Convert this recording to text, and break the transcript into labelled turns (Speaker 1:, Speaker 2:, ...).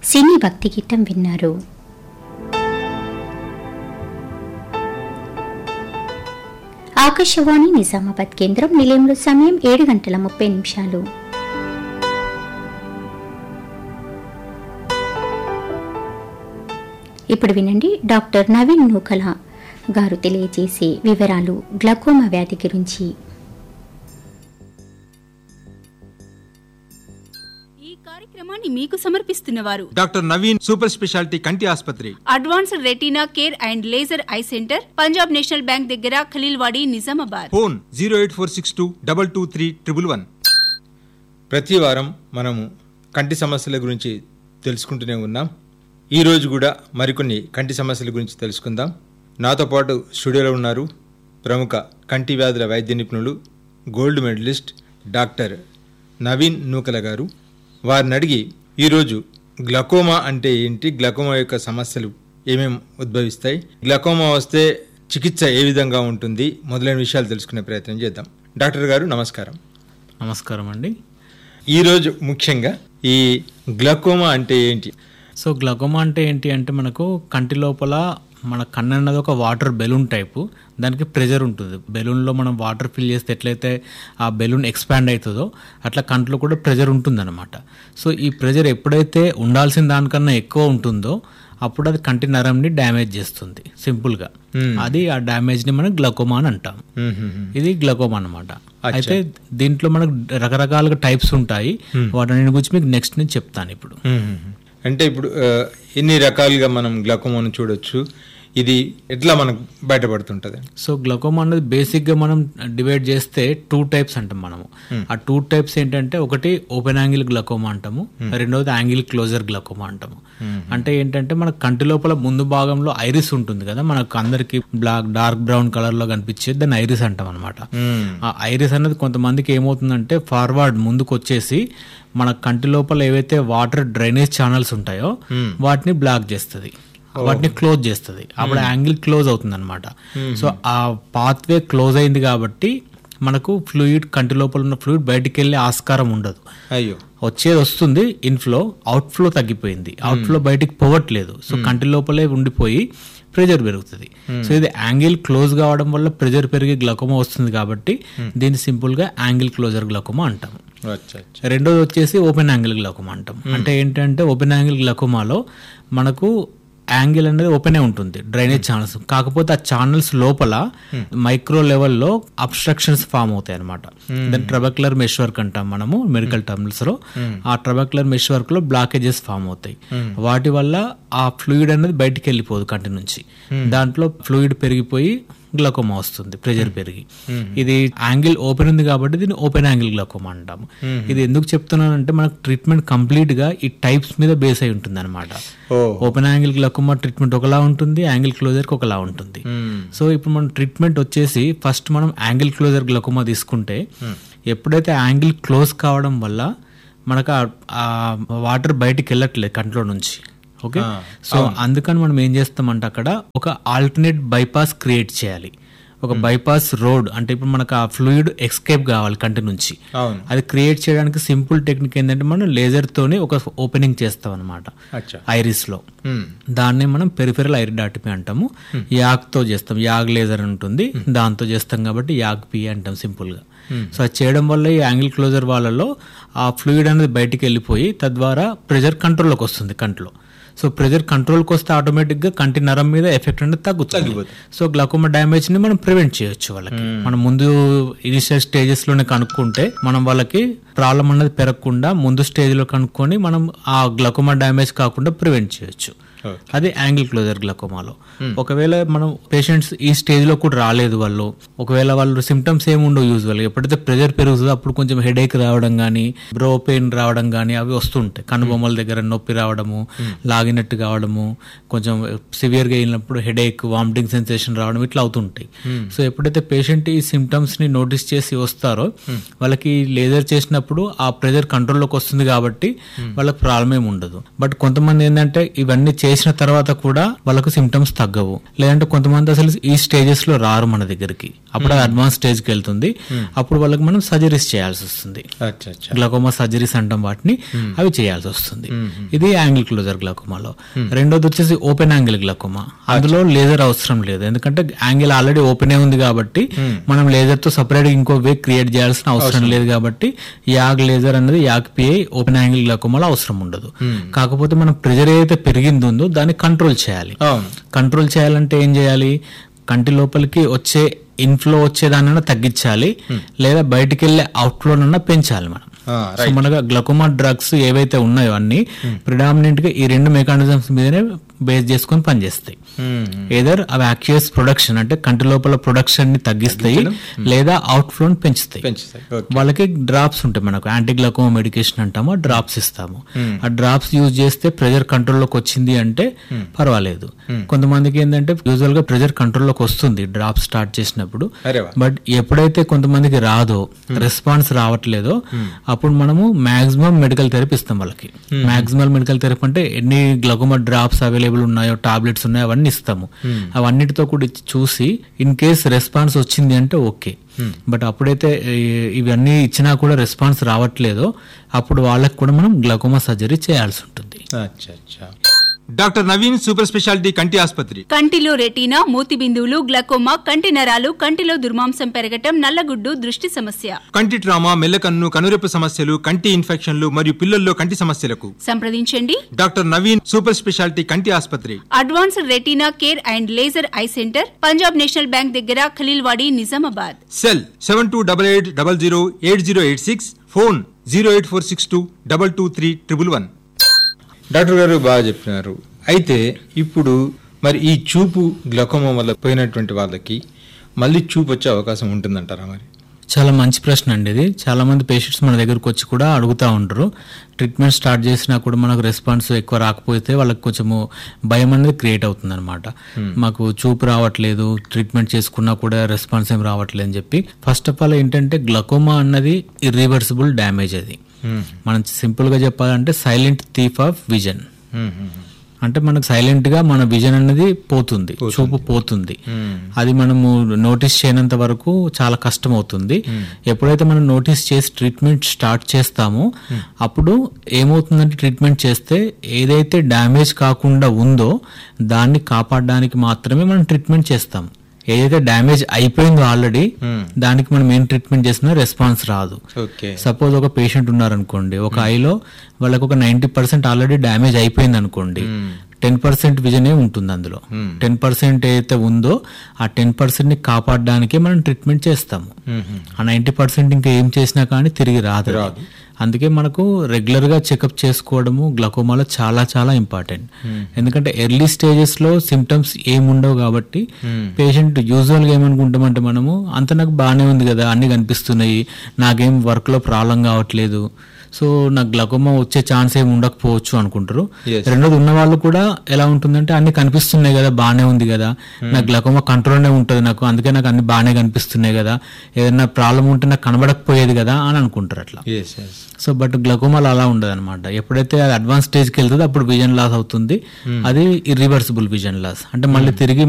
Speaker 1: సినీ భక్తి గీతం విన్నారు ఆకాశవాణి నిజామాబాద్ కేంద్రం నిలయంలో సమయం ఏడు గంటల ముప్పై నిమిషాలు ఇప్పుడు వినండి డాక్టర్ నవీన్ నూకల గారు తెలియజేసే వివరాలు గ్లకోమా వ్యాధి గురించి
Speaker 2: ఈ కార్యక్రమాన్ని మీకు సమర్పిస్తున్నవారు
Speaker 3: డాక్టర్ నవీన్ సూపర్ స్పెషాలిటీ కంటి ఆసుపత్రి
Speaker 2: advanced retina care and laser eye centre Punjab national bank దగ్గర Khaleelwadi Nizamabad
Speaker 3: phone zero eight four six two double two three triple one ప్రతి వారం మనము కంటి సమస్యల గురించి తెలుసుకుంటూనే ఉన్నాం ఈ రోజు కూడా మరికొన్ని కంటి సమస్యల గురించి తెలుసుకుందాం నాతో పాటు స్టూడియోలో ఉన్నారు ప్రముఖ కంటి వ్యాధుల వైద్య నిపుణులు gold medallist doctor Naveen Nukala గారు వారిని అడిగి ఈరోజు గ్లకోమా అంటే ఏంటి గ్లకోమా యొక్క సమస్యలు ఏమేమి ఉద్భవిస్తాయి గ్లకోమా వస్తే చికిత్స ఏ విధంగా ఉంటుంది మొదలైన విషయాలు తెలుసుకునే ప్రయత్నం చేద్దాం డాక్టర్ గారు నమస్కారం
Speaker 4: నమస్కారం అండి
Speaker 3: ఈరోజు ముఖ్యంగా ఈ గ్లకోమా అంటే ఏంటి
Speaker 4: సో గ్లకోమా అంటే ఏంటి అంటే మనకు కంటి లోపల మన కన్ను అన్నది ఒక వాటర్ బెలూన్ టైపు దానికి ప్రెజర్ ఉంటుంది బెలూన్లో మనం వాటర్ ఫిల్ చేస్తే ఎట్లయితే ఆ బెలూన్ ఎక్స్పాండ్ అవుతుందో అట్లా కంట్లో కూడా ప్రెజర్ ఉంటుందన్నమాట సో ఈ ప్రెజర్ ఎప్పుడైతే ఉండాల్సిన దానికన్నా ఎక్కువ ఉంటుందో అప్పుడు అది కంటి నరంని డ్యామేజ్ చేస్తుంది సింపుల్గా అది ఆ డ్యామేజ్ని మనం గ్లకోమా అని అంటాం ఇది గ్లకోమా అన్నమాట అయితే దీంట్లో మనకు రకరకాలుగా టైప్స్ ఉంటాయి వాటి గురించి మీకు నెక్స్ట్ నేను చెప్తాను ఇప్పుడు
Speaker 3: అంటే ఇప్పుడు ఆ, ఎన్ని రకాలుగా మనం గ్లకోమాను చూడొచ్చు ఇది ఎట్లా మనకు బయటపడుతుంటది
Speaker 4: సో గ్లకోమా అనేది బేసిక్గా మనం డివైడ్ చేస్తే టూ టైప్స్ అంటాం మనము ఆ టూ టైప్స్ ఏంటంటే ఒకటి ఓపెన్ యాంగిల్ గ్లకోమా అంటాము రెండవది యాంగిల్ క్లోజర్ గ్లకోమా అంటాము అంటే ఏంటంటే మన కంటి లోపల ముందు భాగంలో ఐరిస్ ఉంటుంది కదా మనకు అందరికి బ్లాక్ డార్క్ బ్రౌన్ కలర్ లో కనిపించేది దాన్ని ఐరిస్ అంటాం అనమాట ఆ ఐరిస్ అనేది కొంతమందికి ఏమవుతుందంటే ఫార్వర్డ్ ముందుకు వచ్చేసి మన కంటి లోపల ఏవైతే వాటర్ డ్రైనేజ్ ఛానల్స్ ఉంటాయో వాటిని బ్లాక్ చేస్తుంది వాటిని క్లోజ్ చేస్తుంది అప్పుడు యాంగిల్ క్లోజ్ అవుతుంది అనమాట సో ఆ పాత్వే క్లోజ్ అయింది కాబట్టి మనకు ఫ్లూయిడ్ కంటి లోపల ఉన్న ఫ్లూయిడ్ బయటికి వెళ్ళే ఆస్కారం ఉండదు
Speaker 3: అయ్యో
Speaker 4: వచ్చేది వస్తుంది ఇన్ఫ్లో అవుట్ఫ్లో తగ్గిపోయింది అవుట్ఫ్లో బయటికి పోవట్లేదు సో కంటి లోపలే ఉండిపోయి ప్రెజర్ పెరుగుతుంది సో ఇది యాంగిల్ క్లోజ్ కావడం వల్ల ప్రెజర్ పెరిగి గ్లకోమా వస్తుంది కాబట్టి దీన్ని సింపుల్ గా యాంగిల్ క్లోజర్ గ్లకోమా అంటాము
Speaker 3: అచ్చా అచ్చా.
Speaker 4: రెండోది వచ్చేసి ఓపెన్ యాంగిల్ గ్లకోమా అంటాం అంటే ఏంటంటే ఓపెన్ యాంగిల్ గ్లకోమాలో మనకు యాంగిల్ అనేది ఓపెనే ఉంటుంది డ్రైనేజ్ ఛానల్స్ కాకపోతే ఆ ఛానల్స్ లోపల మైక్రో లెవెల్లో అబ్స్ట్రక్షన్స్ ఫామ్ అవుతాయి అనమాట దాన్ని ట్రబక్యులర్ మెష్ వర్క్ అంటాం మనము మెడికల్ టర్మ్స్ లో ఆ ట్రబక్యులర్ మెష్ వర్క్ లో బ్లాకేజెస్ ఫామ్ అవుతాయి వాటి వల్ల ఆ ఫ్లూయిడ్ అనేది బయటికి వెళ్ళిపోదు కంటి నుంచి దాంట్లో ఫ్లూయిడ్ పెరిగిపోయి గ్లకోమా వస్తుంది ప్రెజర్ పెరిగి ఇది యాంగిల్ ఓపెన్ ఉంది కాబట్టి దీన్ని ఓపెన్ యాంగిల్ గ్లకోమా అంటాము ఇది ఎందుకు చెప్తున్నానంటే మనకు ట్రీట్మెంట్ కంప్లీట్ గా ఈ టైప్స్ మీద బేస్ అయి ఉంటుంది అనమాట
Speaker 3: oh
Speaker 4: open angle glaucoma treatment ఒకలా ఉంటుంది యాంగిల్ క్లోజర్ కి ఒకలా ఉంటుంది సో ఇప్పుడు మనం ట్రీట్మెంట్ వచ్చేసి ఫస్ట్ మనం యాంగిల్ క్లోజర్ గ్లకోమా తీసుకుంటే ఎప్పుడైతే యాంగిల్ క్లోజ్ కావడం వల్ల మనకు ఆ- ఆ వాటర్ బయటికి వెళ్ళట్లేదు కంట్లో నుంచి ఓకే సో అందుకని మనం ఏం చేస్తామంటే అక్కడ ఒక ఆల్టర్నేట్ బైపాస్ క్రియేట్ చేయాలి ఒక బైపాస్ రోడ్ అంటే ఇప్పుడు మనకు ఆ ఫ్లూయిడ్ ఎస్కేప్ కావాలి కంటి నుంచి
Speaker 3: అవును
Speaker 4: అది క్రియేట్ చేయడానికి సింపుల్ టెక్నిక్ ఏంటంటే మనం లేజర్ తోని ఒక ఓపెనింగ్ చేస్తాం అనమాట
Speaker 3: అచ్చా
Speaker 4: ఐరిస్ లో
Speaker 3: మ్మ్.
Speaker 4: దాన్ని మనం పెరిఫెరల్ ఐరిడాటమీ అంటాము యాగ్ తో చేస్తాం యాగ్ లేజర్ అని ఉంటుంది దాంతో చేస్తాం కాబట్టి యాగ్ పి అంటాం సింపుల్ గా సో అది చేయడం వల్ల ఈ యాంగిల్ క్లోజర్ వాళ్ళలో ఆ ఫ్లూయిడ్ అనేది బయటికి వెళ్ళిపోయి తద్వారా ప్రెజర్ కంట్రోల్లోకి వస్తుంది కంట్లో సో ప్రెజర్ కంట్రోల్కి వస్తే ఆటోమేటిక్గా కంటి నరం మీద ఎఫెక్ట్ అనేది తగ్గుతుంది సో గ్లకోమా డ్యామేజ్ ని మనం ప్రివెంట్ చేయొచ్చు వాళ్ళకి మనం ముందు ఇనిషియల్ స్టేజెస్ లోనే కనుక్కుంటే మనం వాళ్ళకి ప్రాబ్లం అనేది పెరగకుండా ముందు స్టేజ్ లో కనుక్కొని మనం ఆ గ్లకోమా డ్యామేజ్ కాకుండా ప్రివెంట్ చేయొచ్చు అది యాంగిల్ క్లోజర్ గ్లకోమాలో ఒకవేళ మనం పేషెంట్స్ ఈ స్టేజ్ లో కూడా రాలేదు వాళ్ళు ఒకవేళ వాళ్ళు సిమ్టమ్స్ ఏమి ఉండవు యూజువల్ ఎప్పుడైతే ప్రెజర్ పెరుగుతుందో అప్పుడు కొంచెం హెడేక్ రావడం కానీ బ్రో పెయిన్ రావడం కానీ అవి వస్తుంటాయి కనుబొమ్మల దగ్గర నొప్పి రావడము లాగినట్టు కావడము కొంచెం సివియర్ గా వెళ్ళినప్పుడు హెడేక్ వామిటింగ్ సెన్సేషన్ రావడం ఇట్లా అవుతుంటాయి సో ఎప్పుడైతే పేషెంట్ ఈ సిమ్టమ్స్ ని నోటీస్ చేసి వస్తారో వాళ్ళకి లేజర్ చేసినప్పుడు ఆ ప్రెజర్ కంట్రోల్లోకి వస్తుంది కాబట్టి వాళ్ళకి ప్రాబ్లం ఏమి ఉండదు బట్ కొంతమంది ఏంటంటే ఇవన్నీ చేసి చేసిన తర్వాత కూడా వాళ్ళకు సిమ్టమ్స్ తగ్గవు లేదంటే కొంతమంది అసలు ఈ స్టేజెస్ లో రారు మన దగ్గరికి అప్పుడు అది అడ్వాన్స్ స్టేజ్ కి వెళ్తుంది అప్పుడు వాళ్ళకి మనం సర్జరీస్ చేయాల్సి వస్తుంది
Speaker 3: అచ్చా అచ్చా
Speaker 4: గ్లకోమా సర్జరీస్ అంటాం వాటిని అవి చేయాల్సి వస్తుంది ఇది యాంగిల్ క్లోజర్ గ్లకోమాలో రెండోది వచ్చేసి ఓపెన్ యాంగిల్ గ్లకోమా అందులో లేజర్ అవసరం లేదు ఎందుకంటే యాంగిల్ ఆల్రెడీ ఓపెన్ ఉంది కాబట్టి మనం లేజర్ తో సపరేట్ ఇంకో వే క్రియేట్ చేయాల్సిన అవసరం లేదు కాబట్టి యాగ్ లేజర్ అనేది యాగ్ పిఐ ఓపెన్ యాంగిల్ గ్లకోమాలో అవసరం ఉండదు కాకపోతే మనం ప్రెజర్ ఏదైతే పెరిగింది ఉందో దాన్ని కంట్రోల్ చేయాలి
Speaker 3: అవును
Speaker 4: కంట్రోల్ చేయాలంటే ఏం చేయాలి కంటి లోపలికి వచ్చే ఇన్ఫ్లో వచ్చేదానన్నా తగ్గించాలి లేదా బయటికి వెళ్ళే అవుట్ఫ్లోనన్నా పెంచాలి మనం
Speaker 3: ఆ,
Speaker 4: సో మనకు గ్లకోమా డ్రగ్స్ ఏవైతే ఉన్నాయో అన్ని ప్రిడామినెంట్ గా ఈ రెండు మెకానిజమ్స్ మీదనే బేస్ చేసుకొని పనిచేస్తాయి
Speaker 3: మ్మ్.
Speaker 4: ఏదర్ అవి యాక్చువస్ ప్రొడక్షన్ అంటే కంటి లోపల ప్రొడక్షన్ ని తగ్గిస్తాయి లేదా అవుట్ ఫ్లో పెంచుతాయి
Speaker 3: పెంచుతాయి ఓకే
Speaker 4: వాళ్ళకి డ్రాప్స్ ఉంటాయి మనకు యాంటీ గ్లకోమా మెడికేషన్ అంటాము ఆ డ్రాప్స్ ఇస్తాము ఆ డ్రాప్స్ యూజ్ చేస్తే ప్రెజర్ కంట్రోల్లోకి వచ్చింది అంటే పర్వాలేదు కొంతమందికి ఏంటంటే యూజువల్ గా ప్రెజర్ కంట్రోల్లోకి వస్తుంది డ్రాప్ స్టార్ట్ చేసినప్పుడు
Speaker 3: అరే వా
Speaker 4: బట్ ఎప్పుడైతే కొంతమందికి రాదో రెస్పాన్స్ రావట్లేదో అప్పుడు మనము మాక్సిమం మెడికల్ థెరపీ ఇస్తాం వాళ్ళకి మాక్సిమం మెడికల్ థెరపీ అంటే ఎన్ని గ్లకోమా డ్రాప్స్ అవైలబుల్ ఉన్నాయో టాబ్లెట్స్ ఉన్నాయో అవన్నీ ఇస్తాము అవన్నిటితో కూడా ఇచ్చి చూసి ఇన్ కేస్ రెస్పాన్స్ వచ్చింది అంటే ఓకే బట్ అప్పుడైతే ఈ- ఇవన్నీ ఇచ్చినా కూడా రెస్పాన్స్ రావట్లేదో అప్పుడు వాళ్ళకి కూడా మనం గ్లకోమా సర్జరీ చేయాల్సి ఉంటుంది
Speaker 3: అచ్చా అచ్చా డాక్టర్ నవీన్ సూపర్ స్పెషాలిటీ కంటి ఆసుపత్రి
Speaker 2: కంటిలో రెటీనా మూతి బిందువులు గ్లకోమా కంటి నరాలు కంటిలో దుర్మాంసం పెరగటం నల్లగుడ్డు దృష్టి సమస్య
Speaker 3: కంటి ట్రామా మెల్లకన్ను కనురెప్ప సమస్యలు కంటి ఇన్ఫెక్షన్లు మరియు పిల్లల్లో కంటి సమస్యలకు
Speaker 2: సంప్రదించండి
Speaker 3: డాక్టర్ నవీన్ సూపర్ స్పెషాలిటీ కంటి ఆసుపత్రి
Speaker 2: advanced retina care and laser eye centre Punjab national bank దగ్గర Khaleelwadi Nizamabad
Speaker 3: cell seven two double eight double zero eight zero eight six phone zero eight four six two double two three triple one doctor గారు బాగా చెప్పినారు అయితే ఇప్పుడు మరి ఈ చూపు glaucoma వల్ల పోయినటువంటి వాళ్ళకి మళ్ళీ చూపు వచ్చే అవకాశం ఉంటుందంటారా మరి
Speaker 4: చాలా మంచి ప్రశ్న అండి ఇది చాలా మంది పేషెంట్స్ మన దగ్గరకు వచ్చి కూడా అడుగుతా ఉంటారు ట్రీట్మెంట్ స్టార్ట్ చేసినా కూడా మనకు రెస్పాన్స్ ఎక్కువ రాకపోతే వాళ్ళకి కొంచెము భయం అనేది క్రియేట్ అవుతుంది అనమాట మాకు చూపు రావట్లేదు ట్రీట్మెంట్ చేసుకున్నా కూడా రెస్పాన్స్ ఏం రావట్లేదు అని చెప్పి ఫస్ట్ ఆఫ్ ఆల్ ఏంటంటే గ్లకోమా అన్నది ఇర్రివర్సిబుల్ డ్యామేజ్ అది మనం సింపుల్ గా చెప్పాలంటే సైలెంట్ థీఫ్ ఆఫ్ విజన్ అంటే మనకు సైలెంట్ గా మన విజన్ అనేది పోతుంది చూపు పోతుంది అది మనము నోటీస్ చేయనంత వరకు చాలా కష్టం అవుతుంది ఎప్పుడైతే మనం నోటీస్ చేసి ట్రీట్మెంట్ స్టార్ట్ చేస్తామో అప్పుడు ఏమవుతుందంటే ట్రీట్మెంట్ చేస్తే ఏదైతే డ్యామేజ్ కాకుండా ఉందో దాన్ని కాపాడడానికి మాత్రమే మనం ట్రీట్మెంట్ చేస్తాం ఏదైతే డ్యామేజ్ అయిపోయిందో ఆల్రెడీ దానికి మనం ఏం ట్రీట్మెంట్ చేసినా రెస్పాన్స్ రాదు
Speaker 3: ఓకే
Speaker 4: సపోజ్ ఒక పేషెంట్ ఉన్నారనుకోండి ఒక ఐలో వాళ్ళకి ఒక నైన్టీ పర్సెంట్ ఆల్రెడీ డ్యామేజ్ అయిపోయింది అనుకోండి టెన్ పర్సెంట్ విజనే ఉంటుంది అందులో టెన్ పర్సెంట్ ఏదైతే ఉందో ఆ టెన్ పర్సెంట్ ని కాపాడడానికే మనం ట్రీట్మెంట్ చేస్తాము ఆ నైన్టీ పర్సెంట్ ఇంకా ఏం చేసినా కానీ తిరిగి రాదు అది. అందుకే మనకు రెగ్యులర్ గా చెకప్ చేసుకోవడము గ్లకోమాలో చాలా చాలా ఇంపార్టెంట్ ఎందుకంటే ఎర్లీ స్టేజెస్ లో సిమ్టమ్స్ ఏముండవు కాబట్టి పేషెంట్ యూజువల్ గా ఏమనుకుంటామంటే మనము అంత నాకు బాగానే ఉంది కదా అన్ని కనిపిస్తున్నాయి నాకేం వర్క్ లో ప్రాబ్లం కావట్లేదు సో నాకు గ్లకోమా వచ్చే ఛాన్స్ ఏమి ఉండకపోవచ్చు అనుకుంటారు
Speaker 3: Yes.
Speaker 4: రెండోది ఉన్న వాళ్ళు కూడా ఎలా ఉంటుందంటే అన్ని కనిపిస్తున్నాయి కదా బాగానే ఉంది కదా నాకు గ్లకోమా కంట్రోల్నే ఉంటుంది నాకు అందుకే నాకు అన్ని బాగానే కనిపిస్తున్నాయి కదా ఏదైనా ప్రాబ్లం ఉంటే నాకు కనబడకపోయేది కదా అని అనుకుంటారు అట్లా
Speaker 3: ఎస్ ఎస్
Speaker 4: సో బట్ గ్లకోమాలో అలా ఉండదు అనమాట ఎప్పుడైతే అది అడ్వాన్స్ స్టేజ్కి వెళ్తుందో అప్పుడు విజన్ లాస్ అవుతుంది అది ఇర్రివర్సిబుల్ విజన్ లాస్ అంటే మళ్ళీ తిరిగి